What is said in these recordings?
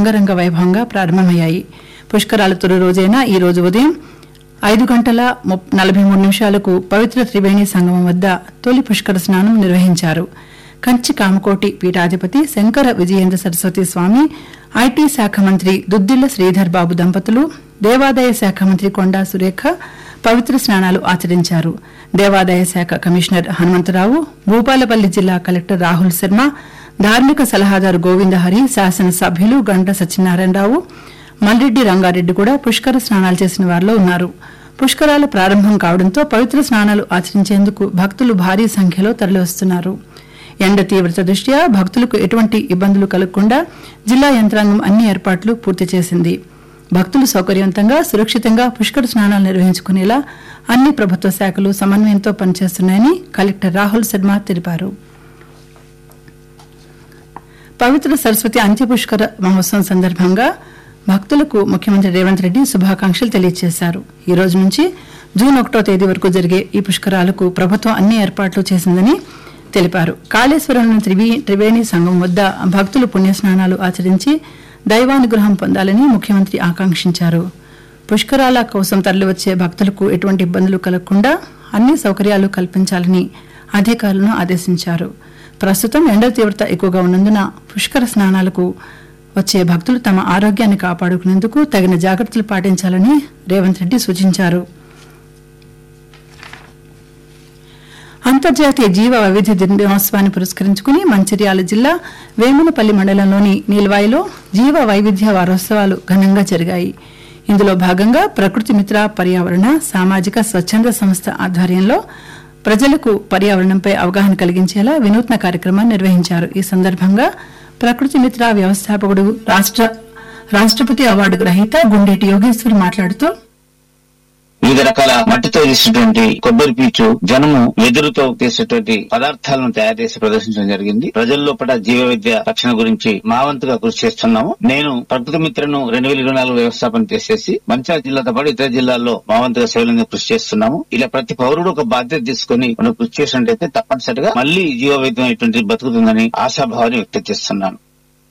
అంగరంగ వైభవంగా ప్రారంభమయ్యాయి పుష్కరాల తొలి రోజైన ఈ రోజు ఉదయం ఐదు గంటల ముప్- నలభై మూడు నిమిషాలకు పవిత్ర త్రివేణి సంగమం వద్ద తొలి పుష్కర స్నానం నిర్వహించారు కంచి కామకోటి పీఠాధిపతి శంకర విజయేంద్ర సరస్వతి స్వామి ఐటీ శాఖ మంత్రి దుద్దిళ్ల శ్రీధర్ బాబు దంపతులు దేవాదాయ శాఖ మంత్రి కొండా సురేఖ పవిత్ర స్నానాలు ఆచరించారు దేవాదాయ శాఖ కమిషనర్ హనుమంతరావు భూపాలపల్లి జిల్లా కలెక్టర్ రాహుల్ శర్మ ధార్మిక సలహాదారు గోవిందహరి శాసనసభ్యులు గంట సత్యనారాయణరావు మల్రెడ్డి రంగారెడ్డి కూడా పుష్కర స్నానాలు చేసిన వారిలో ఉన్నారు పుష్కరాల ప్రారంభం కావడంతో పవిత్ర స్నానాలు ఆచరించేందుకు భక్తులు భారీ సంఖ్యలో తరలివస్తున్నారు ఎండ తీవ్రత దృష్ట్యా భక్తులకు ఎటువంటి ఇబ్బందులు కలగకుండా జిల్లా యంత్రాంగం అన్ని ఏర్పాట్లు పూర్తి చేసింది భక్తులు సౌకర్యవంతంగా సురక్షితంగా పుష్కర స్నానాలు నిర్వహించుకునేలా అన్ని ప్రభుత్వ శాఖలు సమన్వయంతో పనిచేస్తున్నాయని కలెక్టర్ రాహుల్ శర్మ తెలిపారు పవిత్ర సరస్వతి అంత్యపుష్కర మహోత్సవం సందర్భంగా భక్తులకు ముఖ్యమంత్రి రేవంత్ రెడ్డి శుభాకాంక్షలు తెలియజేశారు ఈ రోజు నుంచి జూన్ ఒకటో తేదీ వరకు జరిగే ఈ పుష్కరాలకు ప్రభుత్వం అన్ని ఏర్పాట్లు చేసిందని తెలిపారు కాళేశ్వరం త్రివే- త్రివేణి సంఘం వద్ద భక్తులు పుణ్యస్నానాలు ఆచరించి దైవానుగ్రహం పొందాలని ముఖ్యమంత్రి ఆకాంక్షించారు పుష్కరాల కోసం తరలివచ్చే భక్తులకు ఎటువంటి ఇబ్బందులు కలగకుండా అన్ని సౌకర్యాలు కల్పించాలని అధికారులను ఆదేశించారు ప్రస్తుతం ఎండ తీవ్రత ఎక్కువగా ఉన్నందున పుష్కర స్నానాలకు వచ్చే భక్తులు తమ ఆరోగ్యాన్ని కాపాడుకునేందుకు తగిన జాగ్రత్తలు పాటించాలని రేవంత్ రెడ్డి సూచించారు అంతర్జాతీయ జీవ వైవిధ్య దినోత్సవాన్ని పురస్కరించుకుని మంచిర్యాల జిల్లా వేమునపల్లి మండలంలోని నీల్వాయిలో జీవ వైవిధ్య వారోత్సవాలు ఘనంగా జరిగాయి ఇందులో భాగంగా ప్రకృతి మిత్ర పర్యావరణ సామాజిక స్వచ్ఛంద సంస్థ ఆధ్వర్యంలో ప్రజలకు పర్యావరణంపై అవగాహన కలిగించేలా వినూత్న కార్యక్రమాన్ని నిర్వహించారు ఈ సందర్భంగా ప్రకృతి మిత్ర వ్యవస్థాపకుడు రాష్ట్ర రాష్ట్రపతి అవార్డు గ్రహీత గుండేటి యోగేశ్వర్ మాట్లాడుతూ వివిధ రకాల మట్టితో చేసినటువంటి కొబ్బరి పీచు జనము వెదురుతో చేసేటువంటి పదార్థాలను తయారు చేసి ప్రదర్శించడం జరిగింది ప్రజల్లో పడ జీవ విద్య రక్షణ గురించి మా వంతుగా కృషి చేస్తున్నాము నేను ప్రకృతి మిత్రను రెండు వేల ఇరవై నాలుగు వ్యవస్థాపన చేసేసి మంచిర్యాల జిల్లాతో పాటు ఇతర జిల్లాల్లో మా వంతుగా సేవలంగా కృషి చేస్తున్నాము ఇలా ప్రతి పౌరుడు ఒక బాధ్యత తీసుకుని మనం కృషి చేసినట్టయితే తప్పనిసరిగా మళ్ళీ జీవ వైద్యం అనేటువంటి బతుకుతుందని ఆశాభావాన్ని వ్యక్తం చేస్తున్నాను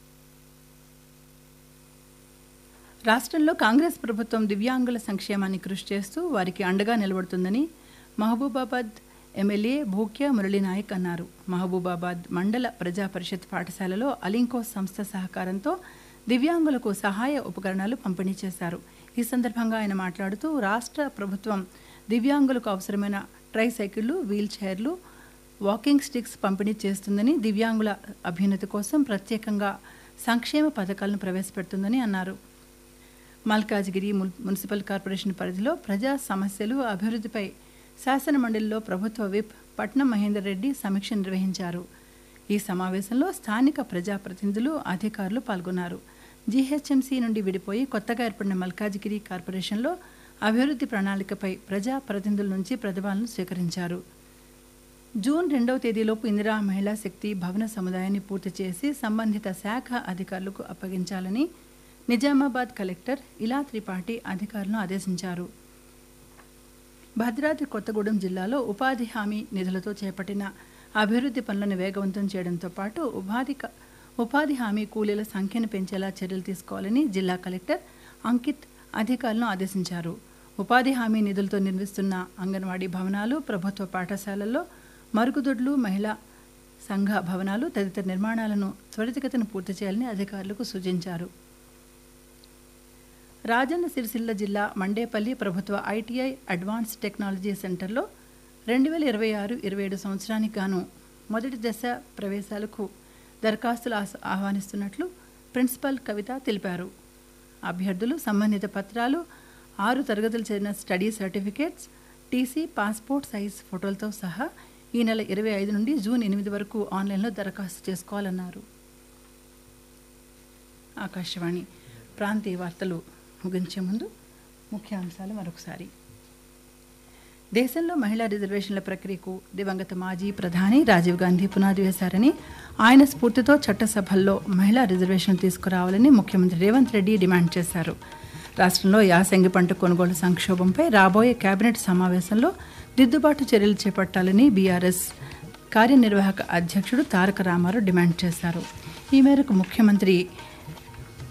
రాష్ట్రంలో కాంగ్రెస్ ప్రభుత్వం దివ్యాంగుల సంక్షేమాన్ని కృషి చేస్తూ వారికి అండగా నిలబడుతుందని మహబూబాబాద్ ఎమ్మెల్యే భూక్య మురళీనాయక్ అన్నారు మహబూబాబాద్ మండల ప్రజా పరిషత్ పాఠశాలలో అలింకో సంస్థ సహకారంతో దివ్యాంగులకు సహాయ ఉపకరణాలు పంపిణీ చేశారు ఈ సందర్భంగా ఆయన మాట్లాడుతూ రాష్ట్ర ప్రభుత్వం దివ్యాంగులకు అవసరమైన ట్రై సైకిళ్లు వీల్ చైర్లు వాకింగ్ స్టిక్స్ పంపిణీ చేస్తుందని దివ్యాంగుల అభ్యున్నతి కోసం ప్రత్యేకంగా సంక్షేమ పథకాలను ప్రవేశపెడుతుందని అన్నారు మల్కాజ్గిరి మున్- మున్సిపల్ కార్పొరేషన్ పరిధిలో ప్రజా సమస్యలు అభివృద్ధిపై శాసన మండలిలో ప్రభుత్వ విప్ పట్నం మహేందర్ రెడ్డి సమీక్ష నిర్వహించారు ఈ సమావేశంలో స్థానిక ప్రజాప్రతినిధులు అధికారులు పాల్గొన్నారు జీహెచ్ఎంసీ నుండి విడిపోయి కొత్తగా ఏర్పడిన మల్కాజ్గిరి కార్పొరేషన్లో అభివృద్ధి ప్రణాళికపై ప్రజా ప్రతినిధుల నుంచి ప్రతిభాలను స్వీకరించారు జూన్ రెండవ తేదీలోపు ఇందిరా మహిళా శక్తి భవన సముదాయాన్ని పూర్తి చేసి సంబంధిత శాఖ అధికారులకు అప్పగించాలని నిజామాబాద్ కలెక్టర్ ఇలా త్రిపాఠి అధికారులను ఆదేశించారు భద్రాద్రి కొత్తగూడెం జిల్లాలో ఉపాధి హామీ నిధులతో చేపట్టిన అభివృద్ధి పనులను వేగవంతం చేయడంతో పాటు ఉపాధి క- ఉపాధి హామీ కూలీల సంఖ్యను పెంచేలా చర్యలు తీసుకోవాలని జిల్లా కలెక్టర్ అంకిత్ అధికారులను ఆదేశించారు ఉపాధి హామీ నిధులతో నిర్మిస్తున్న అంగన్వాడీ భవనాలు ప్రభుత్వ పాఠశాలల్లో మరుగుదొడ్లు మహిళా సంఘ భవనాలు తదితర నిర్మాణాలను త్వరితగతిన పూర్తి చేయాలని అధికారులకు సూచించారు రాజన్న సిరిసిల్ల జిల్లా మండేపల్లి ప్రభుత్వ ఐటీఐ అడ్వాన్స్ టెక్నాలజీ సెంటర్లో రెండు వేల ఇరవై ఆరు ఇరవై ఏడు సంవత్సరానికి గాను మొదటి దశ ప్రవేశాలకు దరఖాస్తులు ఆహ్- ఆహ్వానిస్తున్నట్లు ప్రిన్సిపల్ కవిత తెలిపారు అభ్యర్థులు సంబంధిత పత్రాలు ఆరు తరగతులు చేరిన study certificates TC passport size ఫోటోలతో సహా ఈ నెల ఇరవై ఐదు నుండి జూన్ ఎనిమిది వరకు ఆన్లైన్లో దరఖాస్తు చేసుకోవాలన్నారు ఆకాశవాణి ప్రాంతీయ వార్తలు ముగించే ముందు ముఖ్యాంశాలు మరొకసారి దేశంలో మహిళా రిజర్వేషన్ల ప్రక్రియకు దివంగత మాజీ ప్రధాని రాజీవ్ గాంధీ పునాది వేశారని ఆయన స్ఫూర్తితో చట్టసభల్లో మహిళా రిజర్వేషన్లు తీసుకురావాలని ముఖ్యమంత్రి రేవంత్ రెడ్డి డిమాండ్ చేశారు రాష్ట్రంలో యాసంగి పంట కొనుగోలు సంక్షోభంపై రాబోయే కేబినెట్ సమావేశంలో దిద్దుబాటు చర్యలు చేపట్టాలని బీఆర్ఎస్ కార్యనిర్వాహక అధ్యక్షుడు తారక రామారావు డిమాండ్ చేశారు ఈ మేరకు ముఖ్యమంత్రి